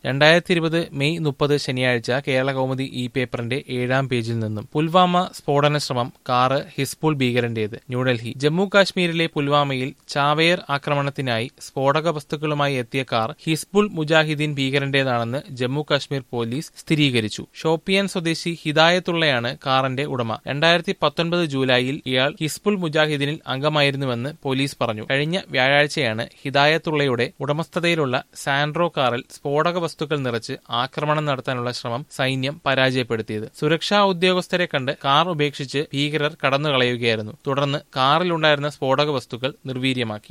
രണ്ടായിരത്തി ഇരുപത് മെയ് മുപ്പത് ശനിയാഴ്ച കേരള കൗമുദി ഈ പേപ്പറിന്റെ ഏഴാം പേജിൽ നിന്നും പുൽവാമ സ്ഫോടന ശ്രമം കാറ് ഹിസ്ബുൾ ഭീകരന്റേത് ന്യൂഡൽഹി ജമ്മു കാശ്മീരിലെ പുൽവാമയിൽ ചാവേർ ആക്രമണത്തിനായി സ്ഫോടക വസ്തുക്കളുമായി എത്തിയ കാർ ഹിസ്ബുൾ മുജാഹിദ്ദീൻ ഭീകരന്റേതാണെന്ന് ജമ്മു കാശ്മീർ പോലീസ് സ്ഥിരീകരിച്ചു ഷോപ്പിയാൻ സ്വദേശി ഹിദായത്തുള്ളയാണ് കാറിന്റെ ഉടമ രണ്ടായിരത്തി പത്തൊൻപത് ജൂലൈയിൽ ഇയാൾ ഹിസ്ബുൾ മുജാഹിദ്ദീനിൽ അംഗമായിരുന്നുവെന്ന് പോലീസ് പറഞ്ഞു കഴിഞ്ഞ വ്യാഴാഴ്ചയാണ് ഹിദായത്തുള്ളയുടെ ഉടമസ്ഥതയിലുള്ള സാൻഡ്രോ കാറിൽ സ്ഫോടക വസ്തുക്കൾ നിറച്ച് ആക്രമണം നടത്താനുള്ള ശ്രമം സൈന്യം പരാജയപ്പെടുത്തിയത് സുരക്ഷാ ഉദ്യോഗസ്ഥരെ കണ്ട് കാർ ഉപേക്ഷിച്ച് ഭീകരർ കടന്നുകളയുകയായിരുന്നു തുടർന്ന് കാറിലുണ്ടായിരുന്ന സ്ഫോടക വസ്തുക്കൾ നിർവീര്യമാക്കി